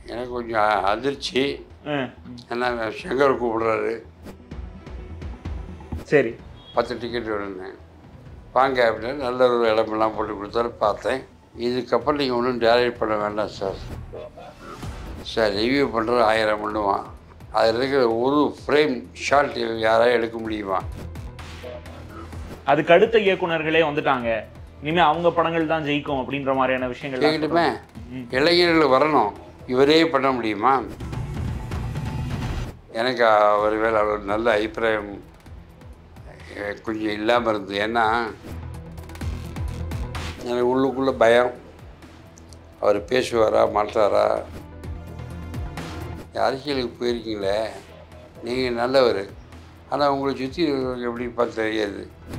எனக்கு கொஞ்சம் அதிர்ச்சி ஆ, ஏன்னா சங்கர் கூப்பிடுறாரு சரி பத்து டிக்கெட் வேணும்னேன் வாங்க அப்படின்னு நல்ல ஒரு இடமெல்லாம் போட்டு கொடுத்தாரு பார்த்தேன் இதுக்கப்புறம் நீங்கள் ஒன்றும் டேரக்ட் பண்ண வேண்டாம் சார் சார் ரிவ்யூ பண்ணுறது ஆயிரம் பண்ணுவான் அதில் இருக்கிற ஒரு ஃப்ரேம் ஷார்ட் யாராவது எடுக்க முடியுமா அதுக்கு அடுத்த இயக்குனர்களே வந்துட்டாங்க இனிமே அவங்க படங்கள் தான் ஜெயிக்கும் அப்படின்ற மாதிரியான விஷயங்கள் கேட்கட்டுமே இளைஞர்கள் வரணும் இவரே பண்ண முடியுமா எனக்கு அவர் மேலே அவர் நல்ல அபிப்பிராயம் அஹ், கொஞ்சம் இல்லாமல் இருந்தது ஏன்னா எனக்கு உள்ளுக்குள்ளே பயம் அவர் பேசுவாரா மாட்டாரா அரசியலுக்கு போயிருக்கீங்களே நீங்கள் நல்லவர் ஆனால் உங்களை சுற்றி எப்படி பார்த்து தெரியாது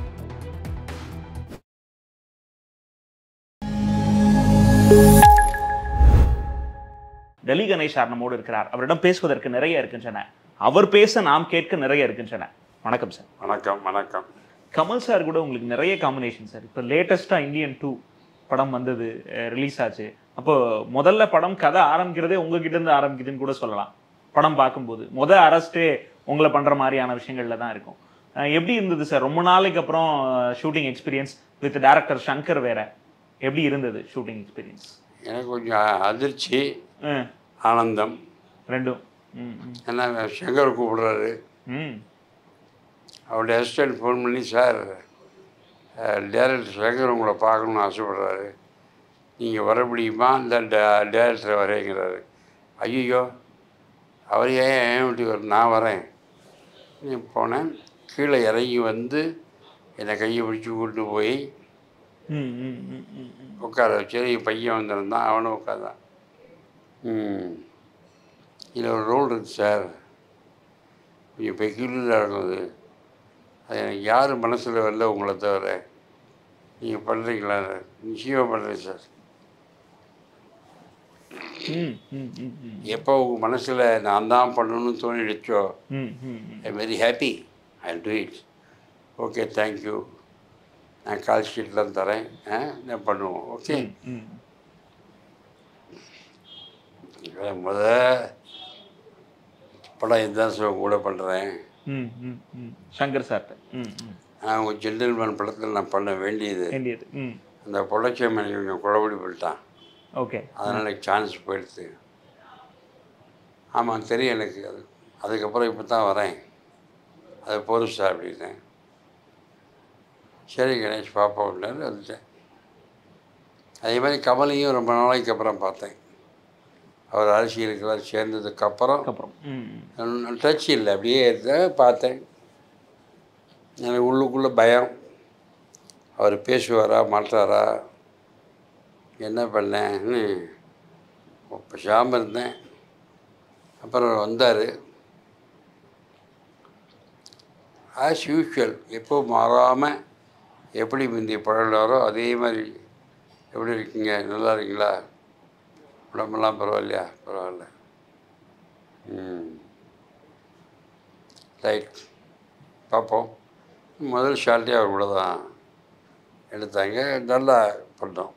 டெல்லி கணேஷ் சார் நம்மோடு இருக்கிறார் அவரிடம் பேசுவதற்கு நிறைய இருக்கின்றன அவர் பேச நாம் கேட்க நிறைய இருக்கின்றன வணக்கம் சார் வணக்கம் வணக்கம் கமல் சார் கூட உங்களுக்கு நிறைய காம்பினேஷன் சார் இப்போ லேட்டஸ்ட்டாக இந்தியன் டூ படம் வந்தது ரிலீஸ் ஆச்சு அப்போ முதல்ல படம் கதை ஆரம்பிக்கிறதே உங்ககிட்ட இருந்து ஆரம்பிக்குதுன்னு கூட சொல்லலாம் படம் பார்க்கும்போது முத அரஸ்டே உங்களை பண்ற மாதிரியான விஷயங்கள்ல தான் இருக்கும் அஹ் எப்படி இருந்தது சார் ரொம்ப நாளைக்கு அப்புறம் shooting experience with director Shankar வேற எப்படி இருந்தது ஷூட்டிங் எக்ஸ்பீரியன்ஸ் எனக்கு கொஞ்சம் அதிர்ச்சி ஆனந்தம் ரெண்டும் ம் ம், ஏன்னா சங்கர் கூப்பிடுறாரு ம் அவருடைய அசிஸ்டன்ட் ஃபோன் பண்ணி சார் டேரக்டர் சங்கர் உங்களை பார்க்கணும்னு ஆசைப்படுறாரு நீங்கள் வர முடியுமா இந்த டேரக்டரை வரேங்கிறாரு ஐயோ அவர் ஏன் ஏன் விட்டு வர நான் வரேன் நீ போனேன் கீழே இறங்கி வந்து என்னை கையை பிடிச்சி கூட்டு போய் ம் ம் ம் ம் ம் உட்கார வச்சு என் பையன் வந்திருந்தான் அவனும் உட்காந்தான் ம் இதில் ஒரு ரோல் இருக்கு சார் கொஞ்சம் பெக்யூலராக இருக்கும் அது அது எனக்கு யார் மனசில் வரல உங்களை தவிர நீங்கள் பண்ணுறீங்களா நிச்சயமாக பண்ணுறேன் சார் ம் ம் ம் ம் எப்போ உங்கள் மனசில் நான் தான் பண்ணணும்னு தோணிடுச்சோ ம் ம் ம் I very happy I do it okay thank you நான் கால் ஷீட்லாம் தரேன் ஆ நான் பண்ணுவோம் ஓகே ம் இவன் முத படம் இதுதான் சார் கூட பண்ணுறேன் ம் ம் ம் சங்கர் சார்ட்ட ம் ம் நான் உங்கள் ஜென்டில்மேன் படத்தில் நான் பண்ண வேண்டியது வேண்டியது ம் அந்த ப்ரொடக்ஷன் மேனேஜர் கொஞ்சம் குழப்படி பண்ணிட்டான் ஓகே அதனால் எனக்கு சான்ஸ் போயிடுது ஆமாம் தெரியும் எனக்கு அது அதுக்கப்புறம் இப்போ தான் வரேன் அது போதும் சார் அப்படின்னேன் சரி கணேஷ் பாப்பா அப்படின்னாரு வந்துட்டேன் அதே மாதிரி கமலையும் ரொம்ப நாளைக்கு அப்புறம் பார்த்தேன் அவர் அரசியலுக்கெல்லாம் சேர்ந்ததுக்கப்புறம் அப்புறம் ம் டச் இல்லை அப்படியே இருந்தேன் பார்த்தேன் எனக்கு உள்ளுக்குள்ளே பயம் அவர் பேசுவாரா மாட்டாரா என்ன பண்ணேன்னு பேசாமல் இருந்தேன் அப்புறம் வந்தார் ஆஸ் யூஷுவல் எப்போ மாறாமல் எப்படி முந்தைய பழகிறாரோ அதே மாதிரி எப்படி இருக்கீங்க நல்லா இருக்கீங்களா உடம்பெல்லாம் பரவாயில்லையா பரவாயில்ல ம் ரைட் பார்ப்போம் முதல் ஷார்ட்டே அவர் கூட தான் எடுத்தாங்க நல்லா பண்ணோம்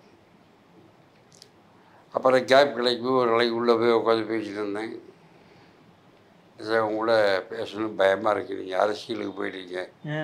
அப்புறம் கேப் கிடைக்கும் ஒரு நாளைக்கு உள்ளே போய் உட்காந்து பேசிட்டு இருந்தேன் சார் உங்க கூட பேசணும் பயமாக இருக்கு நீங்கள் அரசியலுக்கு போயிட்டீங்க ஆ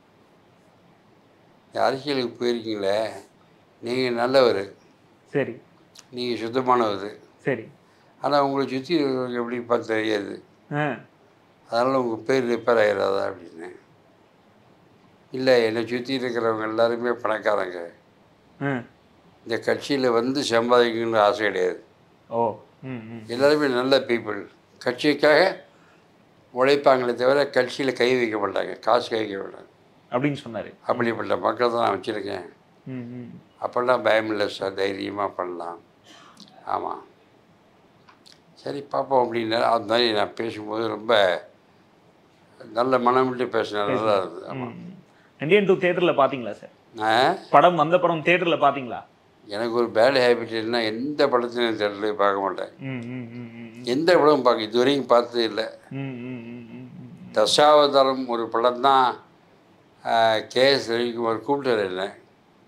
அரசியலுக்கு போயிருக்கீங்களே நீங்கள் நல்லவர் சரி நீங்கள் சுத்தமானவர் சரி ஆனால் உங்களை சுற்றி எப்படி பார்த்து தெரியாது ஆ அதனால் உங்கள் பேர் ரிப்பேர் ஆகிடாதா அப்படின்னு இல்லை என்னை சுற்றி இருக்கிறவங்க எல்லாருமே பணக்காரங்க ஆ இந்த கட்சியில் வந்து சம்பாதிக்கணும்னு ஆசை கிடையாது ஓ ம் ம் எல்லாருமே நல்ல பீப்புள் கட்சிக்காக உழைப்பாங்களே தவிர கட்சியில் கை வைக்க மாட்டாங்க காசு கை வைக்க மாட்டாங்க அப்படின்னு சொன்னார் அப்படிப்பட்ட மக்கள் தான் நான் வச்சுருக்கேன் ம் ம் அப்போல்லாம் பயம் இல்லை சார் தைரியமாக பண்ணலாம் ஆமாம் சரி பார்ப்போம் அப்படின்னா அது மாதிரி நான் பேசும்போது ரொம்ப நல்ல மனம் விட்டு பேசினேன் நல்லா இருந்தது ஆமாம் இந்தியன் டூ தேட்டரில் பார்த்தீங்களா சார் நான் படம் வந்த படம் தேட்டரில் பார்த்தீங்களா எனக்கு ஒரு பேட் ஹேபிட் என்ன எந்த படத்தையும் தேட்டரில் பார்க்க மாட்டேன் ம் ம் ம் ம் ம். எந்த படமும் பார்க்க இது வரைக்கும் பார்த்தது இல்லை ம் ம் ம் ம் ம். தசாவதாரம் ஒரு படம் தான் கேஎஸ் ரவிக்குமார் கூப்பிட்டார் என்ன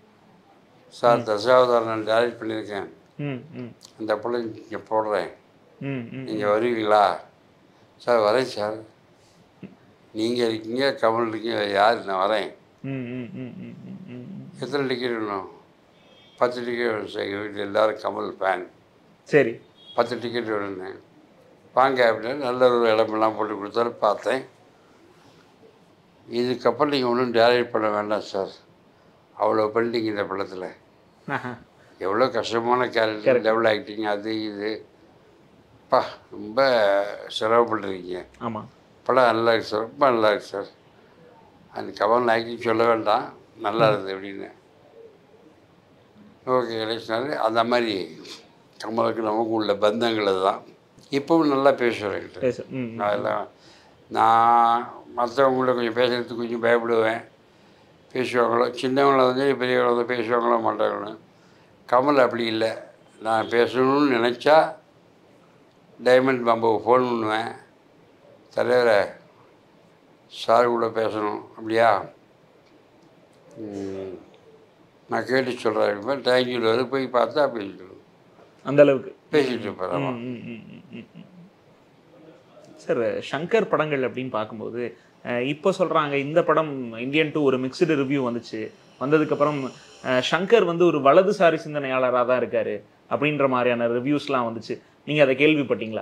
சார் தசாவதாரம் நான் டைரக்ட் பண்ணியிருக்கேன் ம் ம் அந்த படம் இங்கே போடுறேன் ம் ம் நீங்கள் வருவீங்களா சார் வரேன் சார் நீங்கள் இருக்கீங்க கமல் இருக்கீங்க யார் நான் வரேன் ம் ம் ம் ம் ம் ம் ம். எத்தனை டிக்கெட் வேணும் பத்து டிக்கெட் வேணும் சார் எங்கள் வீட்டில் எல்லோரும் கமல் ஃபேன் சரி பத்து டிக்கெட் வேணும்னு வாங்க அப்படின்னு நல்ல ஒரு இடமெல்லாம் போட்டு கொடுத்தாரு பார்த்தேன் இதுக்கப்புறம் நீங்கள் ஒன்றும் டேரக்ட் பண்ண வேண்டாம் சார் அவ்வளோ பண்ணிட்டீங்க இந்த படத்தில் ஆஹா. எவ்வளோ கஷ்டமான கேரக்டர் டபுள் ஆக்டிங் அது இது பா ரொம்ப சிரமப்பட்டுருக்கீங்க ஆமா படம் நல்லா இருக்கு சார் ரொம்ப நல்லா இருக்கு சார் அந்த கமல் ஆக்டிங் சொல்ல வேண்டாம் நல்லா இருக்குது அப்படின்னு ஓகே கணேஷ்னாரு அந்த மாதிரி கமலுக்கு நமக்கு உள்ள பந்தங்கள் தான் இப்பவும் நல்லா பேசுவேன் என்கிட்ட பேச ம் ம். அதெல்லாம் நான் மற்றவங்கள கொஞ்சம் பேசுறதுக்கு கொஞ்சம் பயப்படுவேன் பேசுவாங்களோ சின்னவங்கள வந்து பெரியவங்கள வந்து பேசுவாங்களோ மாட்டாங்களோ கமல் அப்படி இல்லை நான் பேசணும்னு நினச்சா டைமண்ட் பாம்புக்கு ஃபோன் பண்ணுவேன் தலைவரை சார் கூட பேசணும் அப்படியா ம், நான் கேட்டு சொல்கிறேன் தேங்க்யூ வரை போய் பார்த்தா அப்படின்னு சொல்லுவேன் அந்த அளவுக்கு பேசிகிட்டு இருப்பேன் ஆமா. ம், ம், ம், ம், ம். சார் சங்கர் படங்கள் அப்படின்னு பார்க்கும்போது அஹ், இப்போ சொல்றாங்க இந்த படம் இந்தியன் டூ ஒரு மிக்சடு ரிவ்யூ வந்துச்சு வந்ததுக்கப்புறம் அஹ், சங்கர் வந்து ஒரு வலதுசாரி சிந்தனையாளராக தான் இருக்காரு அப்படின்ற மாதிரியான ரிவ்யூஸ்லாம் வந்துச்சு நீங்க அதை கேள்விப்பட்டீங்களா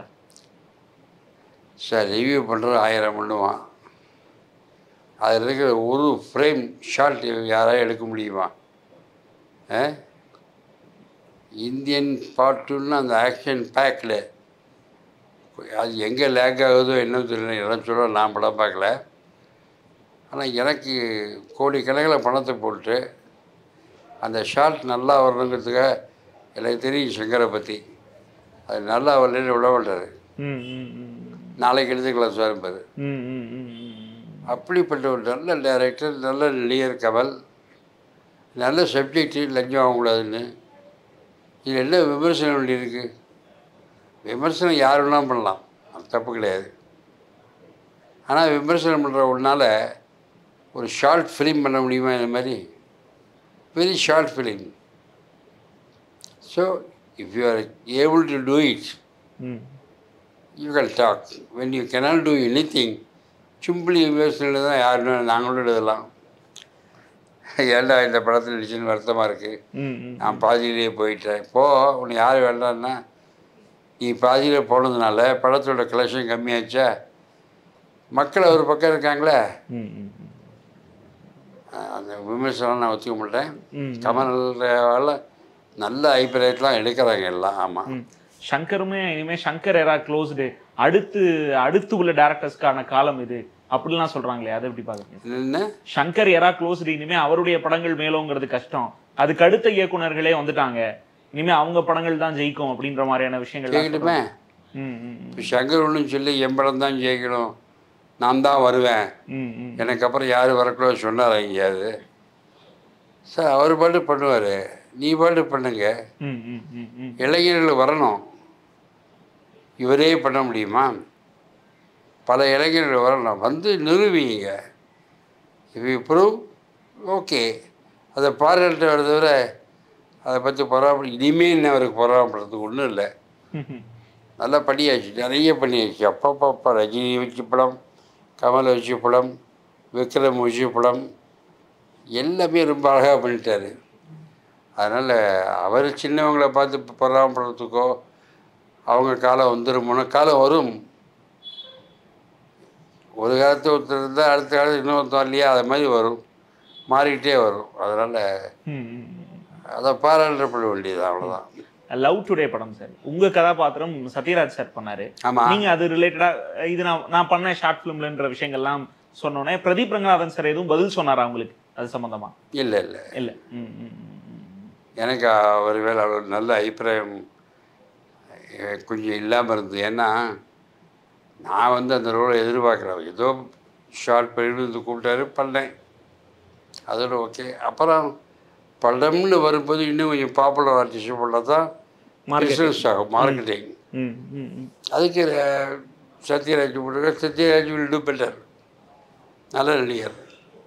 சார் ரிவ்யூ பண்ணுறது ஆயிரம் பண்ணுவான் அதில் இருக்கிற ஒரு ஃப்ரேம் ஷாட் யாராவது எடுக்க முடியுமா ஆ? இந்தியன் பாட்டுன்னு அந்த ஆக்ஷன் பேக்கில் அது எங்கே லேக் ஆகுதோ என்ன தெரியல எல்லாம் சொல்ல நான் படம் பார்க்கல ஆனால் எனக்கு கோடிக்கணக்கில் பணத்தை போட்டு அந்த ஷாட் நல்லா வரணுங்கிறதுக்காக எனக்கு தெரியும் சங்கரை பற்றி அது நல்லா வரலன்னு விட மாட்டார் ம் ம் ம் நாளைக்கு எடுத்துக்கலாம் சார் என்பது ம் ம் ம் ம் அப்படிப்பட்ட ஒரு நல்ல டைரக்டர் நல்ல நடிகர் கமல் நல்ல சப்ஜெக்ட் லஞ்சம் ஆகக்கூடாதுன்னு இது என்ன விமர்சனம் வேண்டி இருக்கு விமர்சனம் யார் வேணாலும் பண்ணலாம் அது தப்பு கிடையாது ஆனால் விமர்சனம் பண்ணுற ஒன்றால் ஒரு ஷார்ட் ஃபிலிம் பண்ண முடியுமா இந்த மாதிரி very short film so if you are able to do it hmm you can talk when you cannot do anything simply யூனிவர்சிட்டியில் தான் யாருமே நாங்களும் எழுதலாம் ஏன்டா இந்த படத்தில் நடிச்சுன்னு வருத்தமாக இருக்குது ம் ம் நான் பாதியிலேயே போயிட்டேன் போ உன்னை யார் வேண்டான்னா நீ பாதியில் போனதுனால படத்தோட கலெக்ஷன் கம்மியாச்சா மக்கள் ஒரு பக்கம் இருக்காங்களே ம் ம் ம் அஹ் அந்த விமர்சனம் நான் ஒத்துக்க மாட்டேன் ம் கமலால் நல்ல அபிப்பிராயத்தெலாம் எடுக்கிறாங்க எல்லாம் ஆமாம் ம். சங்கருமே இனிமே சங்கர் எரா க்ளோஸ்டு அடுத்து அடுத்து உள்ள டேரக்டர்ஸ்க்கான காலம் இது அப்படிலாம் சொல்றாங்களே அதை எப்படி பாக்குறீங்க என்ன சங்கர் எரா க்ளோஸ்டு இனிமே அவருடைய படங்கள் மேலோங்கிறது கஷ்டம் அதுக்கு அடுத்த இயக்குனர்களே வந்துட்டாங்க இனிமே அவங்க படங்கள் தான் ஜெயிக்கும் அப்படின்ற மாதிரியான விஷயங்கள் கேட்கட்டுமே ம் ம் ம். இப்போ சங்கர் ஒன்றும் சொல்லி என் படம் தான் ஜெயிக்கணும் நான் தான் வருவேன் ம் ம் எனக்கு அப்புறம் யார் வரக்கூடாது சொன்னார் எங்கேயாவது சார் அவர் பாட்டு பண்ணுவார் நீ பாட்டு பண்ணுங்க ம் ம் ம் ம் இளைஞர்கள் வரணும் இவரே பண்ண முடியுமா பல இளைஞர்கள் வரணும் வந்து நிறுவிங்க இஃப் யூ ப்ரூவ் ஓகே அதை பாராட்ட வரத தவிர அதை பற்றி பொறாம இனிமேல் என்ன அவருக்கு பொறாமப்படுறதுக்கு ஒன்றும் இல்லை ம் ம் நல்லா பண்ணியாச்சு நிறைய பண்ணியாச்சு அப்பப்பப்பா ரஜினி வச்சு படம் கமல் வச்சு படம் விக்ரம் வச்சு படம் எல்லாமே ரொம்ப அழகாக பண்ணிட்டாரு அதனால் அவர் சின்னவங்களை பார்த்து பொறாமப்படுறதுக்கோ அவங்க காலம் வந்துருமோனா காலம் வரும் ஒரு காலத்து ஒருத்தர் இருந்தால் அடுத்த காலத்து இன்னொருத்தர் இல்லையா அது மாதிரி வரும் மாறிக்கிட்டே வரும் அதனால் ம் ம் ம் அதை பாராட்டப்பட வேண்டியது அவ்வளோதான் லவ் டுடே படம் சார் உங்க கதாபாத்திரம் சத்யராஜ் சார் பண்ணாரு ஆமாம் நீங்க அது ரிலேட்டடா இது நான் நான் பண்ண ஷார்ட் ஃபிலிம்லன்ற விஷயங்கள்லாம் சொன்னோன்னே பிரதீப் ரங்கநாதன் சார் எதுவும் பதில் சொன்னாரா உங்களுக்கு அது சம்பந்தமா இல்லை இல்லை இல்ல ம் ம் ம், ம். எனக்கு அவர் மேலே அவ்வளோ நல்ல அபிப்பிராயம் அஹ், கொஞ்சம் இல்லாமல் இருந்தது ஏன்னா நான் வந்து அந்த ரோலை எதிர்பார்க்குறேன் ஏதோ ஷார்ட் பண்ணி வந்து கூப்பிட்டாரு பண்ணேன் அதோட ஓகே அப்புறம் படம்னு வரும்போது இன்னும் கொஞ்சம் பாப்புலர் ஆர்டிஸ்ட் பண்ணால் தான் Marketing. பிஸ்னஸ் ஆகும் மார்க்கெட்டிங் ம் ம் ம் அதுக்கு அஹ், சத்யராஜ் போட்டு சத்யராஜ் வில் டூ பெட்டர் நல்ல நடிகர்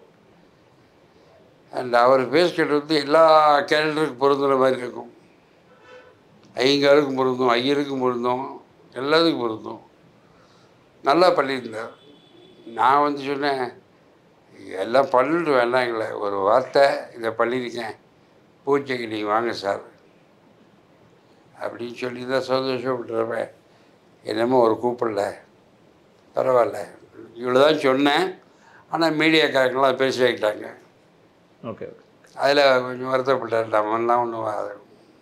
அண்ட் அவர் பேசுகிறது வந்து எல்லா கேரக்டருக்கும் பொருந்துற மாதிரி இருக்கும் ஐயங்காருக்கும் பொருந்தும் ஐயருக்கும் பொருந்தும் எல்லாத்துக்கும் பொருந்தும் நல்லா பண்ணியிருந்தார் நான் வந்து சொன்னேன் எல்லாம் பண்ணிட்டு வேண்டாங்களே ஒரு வார்த்தை இதை பண்ணியிருக்கேன் பூஜைக்கு நீங்கள் வாங்க சார் அப்படின்னு சொல்லி தான் சந்தோஷப்பட்டுருவேன் என்னமோ ஒரு கூப்பிடல பரவாயில்ல இவ்வளோ தான் சொன்னேன் ஆனால் மீடியாக்காரங்களாம் பேசி வைக்கிட்டாங்க ஓகே ஓகே அதில் கொஞ்சம் வருத்தப்பட்டார் நம்மலாம் ஒன்றும்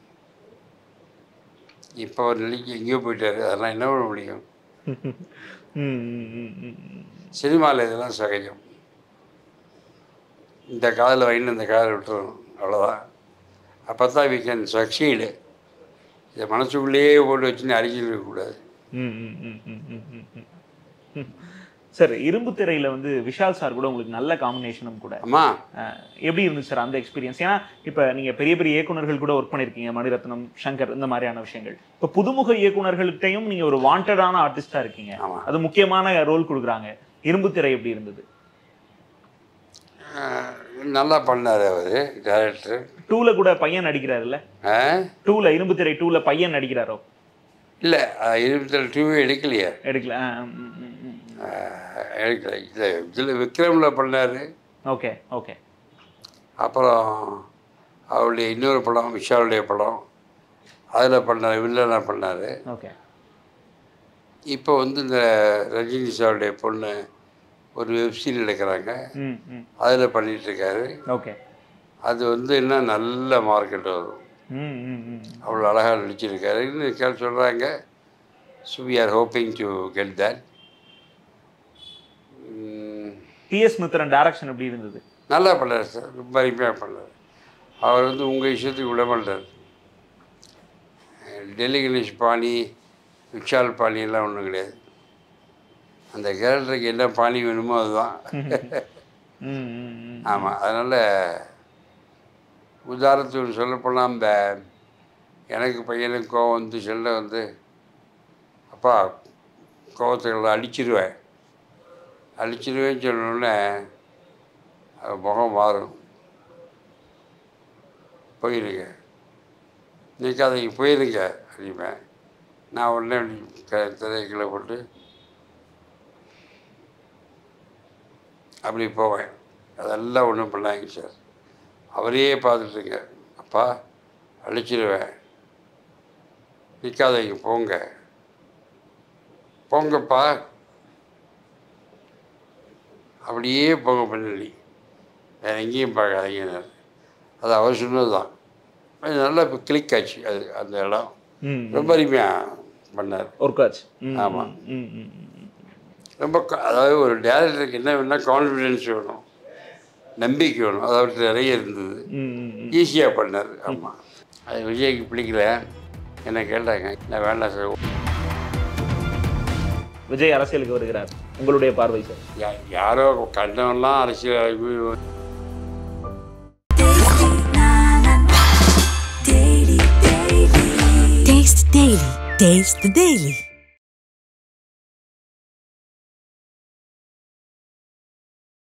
இப்போ ஒரு நிலைக்கு எங்கேயோ போயிட்டாரு அதெல்லாம் என்ன பண்ண முடியும் ம் ம் ம் ம் ம். சினிமாவில் இதெல்லாம் சகஜம் இந்த காதில் வாங்கிட்டு இந்த காதில் விட்டுறணும் அவ்வளோதான் அப்போ தான் வி கேன் சக்சீடு இதை மனசுக்குள்ளேயே போட்டு வச்சுன்னு அடிக்கிட்டு இருக்கக்கூடாது ம், ம், ம், ம், ம், ம், ம். ம். சார் இரும்பு திரையில வந்து விஷால் சார் கூட உங்களுக்கு நல்ல காம்பினேஷனும் கூட அம்மா அஹ், எப்படி இருந்துச்சு சார் அந்த எக்ஸ்பீரியன்ஸ் ஏன்னா இப்போ நீங்க பெரிய பெரிய இயக்குனர்கள் கூட ஒர்க் பண்ணிருக்கீங்க மணிரத்னம் சங்கர் இந்த மாதிரியான விஷயங்கள் இப்போ புதுமுக இயக்குனர்கள்ட்டையும் நீங்க ஒரு வாண்டடான ஆர்டிஸ்டா இருக்கீங்க ஆமா. அது முக்கியமான ரோல் கொடுக்குறாங்க இரும்பு திரை எப்படி இருந்தது அஹ், நல்லா பண்ணார் அவர் டேரக்டர் டூல கூட பையன் நடிக்கிறாருல்ல டூல இரும்பு திரை டூல பையன் நடிக்கிறாரோ இல்லை இருபத்தி டூவே எடுக்கலையே எடுக்கல அஹ், எடுக்கல இல்லை இதில் விக்ரமில் பண்ணார் ஓகே ஓகே அப்புறம் அவருடைய இன்னொரு படம் விஷாலுடைய படம் அதில் பண்ணார் வில்லனாக பண்ணார் ஓகே இப்போ வந்து இந்த ரஜினி சாருடைய பொண்ணு ஒரு வெப்சீரிஸ் எடுக்கிறாங்க ம் ம் அதில் பண்ணிகிட்ருக்காரு ஓகே அது வந்து என்ன நல்ல மார்க்கெட் வரும் ம் ம் ம் அவ்வளோ அழகாக நடிச்சிருக்காரு இன்னும் கேள் சொல்கிறாங்க so we are hoping to get that TS Mithran direction எப்படி இருந்தது நல்லா பண்ணார் சார் ரொம்ப அருமையாக பண்ணார் அவர் வந்து உங்கள் இஷ்டத்துக்கு விட மாட்டார் டெல்லி கணேஷ் பாணி விஷால் பாணி எல்லாம் ஒன்றும் கிடையாது அந்த கேரக்டருக்கு என்ன பாணி வேணுமோ அதுதான் ம் ம் ம் ஆமாம் அதனால் உதாரணத்துக்கு சொல்லப்போனால் அந்த எனக்கு பையனுக்கு கோவம் வந்து செல்ல வந்து அப்பா கோவத்துக்களை அடிச்சிருவேன் அடிச்சிருவேன்னு சொன்னோடனே அவன் முகம் மாறும் போயிருங்க நிற்காதீங்க போயிருங்க அப்படிம்பேன் நான் உடனே க திரைகளை போட்டு அப்படி போவேன் அதெல்லாம் ஒன்றும் பண்ணாங்க சார் அவரையே பார்த்துட்டுங்க அப்பா அழிச்சிடுவேன் நிற்காதீங்க போங்க போங்கப்பா அப்படியே போங்க பின்னாடி வேறு எங்கேயும் பார்க்காதீங்க அது அவர் சொன்னது தான் அது நல்லா இப்போ கிளிக் ஆச்சு அது அந்த இடம் ம் ரொம்ப அருமையாக பண்ணார் ஒர்க்காச்சு ம் ஆமா. ம் ம் ம் ரொம்ப க- அதாவது ஒரு டேரக்டருக்கு என்ன வேணால் கான்ஃபிடென்ஸ் வேணும் நம்பிக்கை வேணும் அது அவர்கிட்ட நிறைய இருந்தது ம் ம் ம் ஈஸியாக பண்ணார் ஆமாம் அது விஜய்க்கு பிடிக்கல என்ன கேட்டாங்க நான் வேண்டாம் சார் விஜய் அரசியலுக்கு வருகிறார் உங்களுடைய பார்வை சார் யா- யாரோ கண்டவன்லாம் அரசியல் Taste the Daily. Taste the Daily.